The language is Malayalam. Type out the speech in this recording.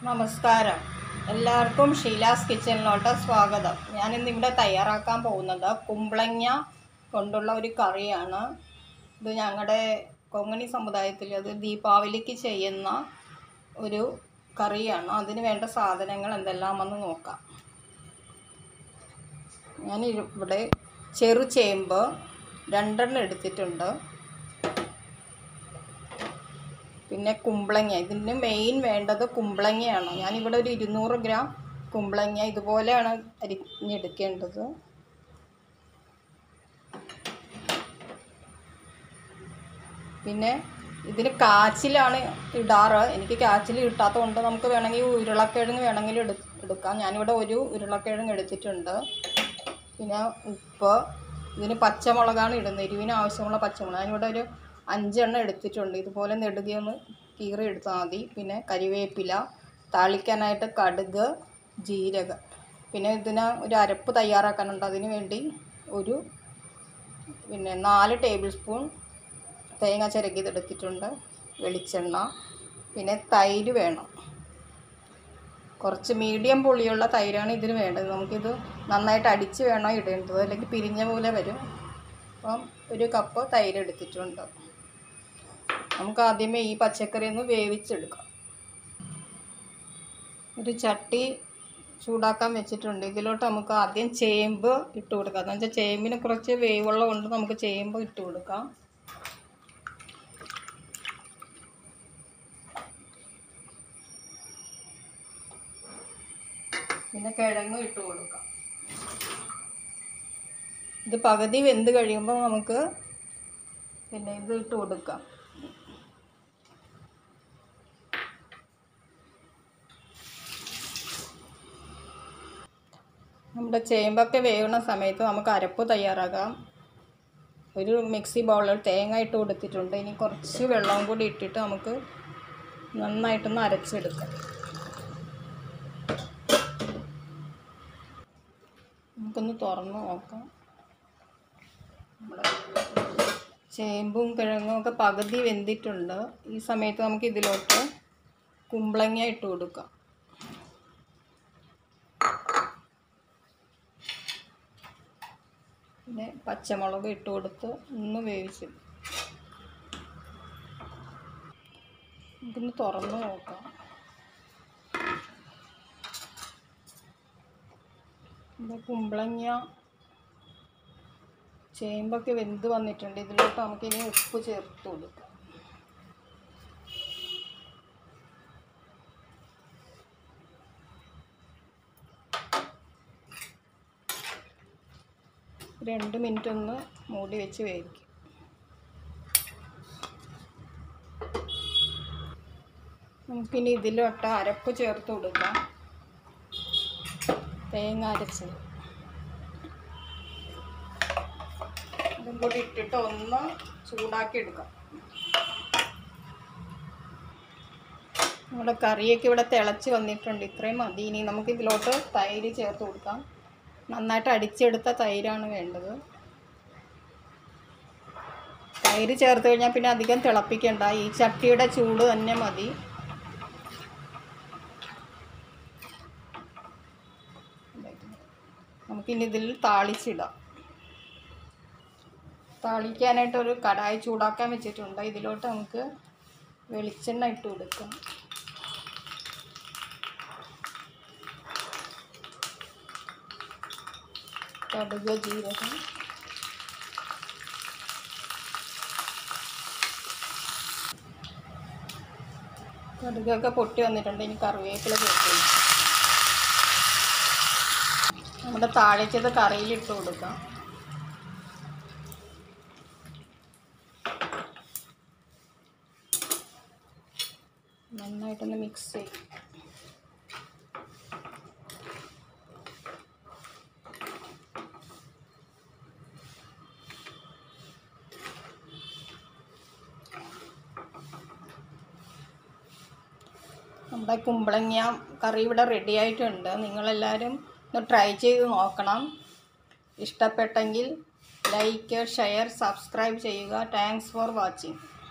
നമസ്കാരം എല്ലാവർക്കും ഷീലാസ് കിച്ചണിലോട്ട് സ്വാഗതം ഞാനിന്ന് ഇവിടെ തയ്യാറാക്കാൻ പോകുന്നത് കുമ്പളങ്ങ കൊണ്ടുള്ള ഒരു കറിയാണ് ഇത് ഞങ്ങളുടെ കൊങ്ങണി സമുദായത്തിൽ അത് ദീപാവലിക്ക് ചെയ്യുന്ന ഒരു കറിയാണ് അതിന് വേണ്ട സാധനങ്ങൾ എന്തെല്ലാമെന്ന് നോക്കാം ഞാൻ ഇവിടെ ചെറു ചേമ്പ് രണ്ടെണ്ണം എടുത്തിട്ടുണ്ട് പിന്നെ കുമ്പളങ്ങ ഇതിന് മെയിൻ വേണ്ടത് കുമ്പളങ്ങയാണ് ഞാനിവിടെ ഒരു ഇരുന്നൂറ് ഗ്രാം കുമ്പളങ്ങ ഇതുപോലെയാണ് അരിഞ്ഞെടുക്കേണ്ടത് പിന്നെ ഇതിന് കാച്ചിലാണ് ഇടാറ് എനിക്ക് കാച്ചിൽ കിട്ടാത്തതുകൊണ്ട് നമുക്ക് വേണമെങ്കിൽ ഉരുളക്കിഴങ്ങ് വേണമെങ്കിൽ എടു എടുക്കാം ഞാനിവിടെ ഒരു ഉരുളക്കിഴങ്ങ് എടുത്തിട്ടുണ്ട് പിന്നെ ഉപ്പ് ഇതിന് പച്ചമുളകാണ് ഇടുന്നത് എരിവിന് ആവശ്യമുള്ള പച്ചമുളക് ഞാനിവിടെ ഒരു അഞ്ചെണ്ണം എടുത്തിട്ടുണ്ട് ഇതുപോലെ നെടുകയൊന്ന് കീറി എടുത്താൽ മതി പിന്നെ കരിവേപ്പില താളിക്കാനായിട്ട് കടുക് ജീരകം പിന്നെ ഇതിന് ഒരു അരപ്പ് തയ്യാറാക്കാനുണ്ട് അതിന് വേണ്ടി ഒരു പിന്നെ നാല് ടേബിൾ സ്പൂൺ തേങ്ങ ചിരകിയത് എടുത്തിട്ടുണ്ട് വെളിച്ചെണ്ണ പിന്നെ തൈര് വേണം കുറച്ച് മീഡിയം പുളിയുള്ള തൈരാണ് ഇതിന് വേണ്ടത് നമുക്കിത് നന്നായിട്ട് അടിച്ച് വേണം ഇടേണ്ടത് അല്ലെങ്കിൽ പിരിഞ്ഞ പോലെ വരും അപ്പം ഒരു കപ്പ് തൈര് എടുത്തിട്ടുണ്ട് നമുക്ക് ആദ്യമേ ഈ പച്ചക്കറി ഒന്ന് വേവിച്ചെടുക്കാം ഒരു ചട്ടി ചൂടാക്കാൻ വെച്ചിട്ടുണ്ട് ഇതിലോട്ട് നമുക്ക് ആദ്യം ചേമ്പ് ഇട്ട് കൊടുക്കാം എന്ന് വെച്ചാൽ ചേമ്പിന് കുറച്ച് വേവുള്ള കൊണ്ട് നമുക്ക് ചേമ്പ് ഇട്ട് കൊടുക്കാം പിന്നെ കിഴങ്ങ് ഇട്ട് കൊടുക്കാം ഇത് പകുതി വെന്ത് കഴിയുമ്പോൾ നമുക്ക് പിന്നെ ഇത് ഇട്ട് കൊടുക്കാം നമ്മുടെ ചേമ്പൊക്കെ വേവുന്ന സമയത്ത് നമുക്ക് അരപ്പ് തയ്യാറാക്കാം ഒരു മിക്സി ബൗളിൽ തേങ്ങ ഇട്ട് കൊടുത്തിട്ടുണ്ട് ഇനി കുറച്ച് വെള്ളവും കൂടി ഇട്ടിട്ട് നമുക്ക് നന്നായിട്ടൊന്ന് അരച്ചെടുക്കാം നമുക്കൊന്ന് തുറന്ന് നോക്കാം നമ്മുടെ ചേമ്പും കിഴങ്ങും ഒക്കെ പകുതി വെന്തിട്ടുണ്ട് ഈ സമയത്ത് നമുക്ക് ഇതിലോട്ട് കുമ്പളങ്ങ ഇട്ട് കൊടുക്കാം പിന്നെ പച്ചമുളക് ഇട്ട് കൊടുത്ത് ഒന്ന് വേവിച്ച് ഇതിന് തുറന്ന് നോക്കാം ഇത് കുമ്പളങ്ങ ചേമ്പൊക്കെ വെന്ത് വന്നിട്ടുണ്ട് ഇതിലോട്ട് നമുക്കിനി ഉപ്പ് ചേർത്ത് കൊടുക്കാം രണ്ട് മിനിറ്റ് ഒന്ന് മൂടി വെച്ച് വേവിക്കും നമുക്കിനി ഇതിലോട്ട് അരപ്പ് ചേർത്ത് കൊടുക്കാം തേങ്ങ അരച്ചത് ഇതും കൂടി ഇട്ടിട്ട് ഒന്ന് ചൂടാക്കി എടുക്കാം നമ്മുടെ കറിയൊക്കെ ഇവിടെ തിളച്ച് വന്നിട്ടുണ്ട് ഇത്രയും മതി ഇനി നമുക്ക് ഇതിലോട്ട് തൈര് ചേർത്ത് കൊടുക്കാം നന്നായിട്ട് അടിച്ചെടുത്ത തൈരാണ് വേണ്ടത് തൈര് ചേർത്ത് കഴിഞ്ഞാൽ പിന്നെ അധികം തിളപ്പിക്കണ്ട ഈ ചട്ടിയുടെ ചൂട് തന്നെ മതി നമുക്കിനി ഇതിൽ താളിച്ചിടാം താളിക്കാനായിട്ട് ഒരു കടായി ചൂടാക്കാൻ വെച്ചിട്ടുണ്ട് ഇതിലോട്ട് നമുക്ക് വെളിച്ചെണ്ണ ഇട്ട് കൊടുക്കാം കടുക് ജീരകം കടുകൊക്കെ പൊട്ടി വന്നിട്ടുണ്ട് ഇനി കറിവേപ്പില ചേർത്ത് നമ്മുടെ താളിച്ചത് കറിയിലിട്ട് കൊടുക്കാം നന്നായിട്ടൊന്ന് മിക്സ് ചെയ്യും നമ്മുടെ കുമ്പളങ്ങ കറി ഇവിടെ റെഡി ആയിട്ടുണ്ട് നിങ്ങളെല്ലാവരും ഒന്ന് ട്രൈ ചെയ്ത് നോക്കണം ഇഷ്ടപ്പെട്ടെങ്കിൽ ലൈക്ക് ഷെയർ സബ്സ്ക്രൈബ് ചെയ്യുക താങ്ക്സ് ഫോർ വാച്ചിങ്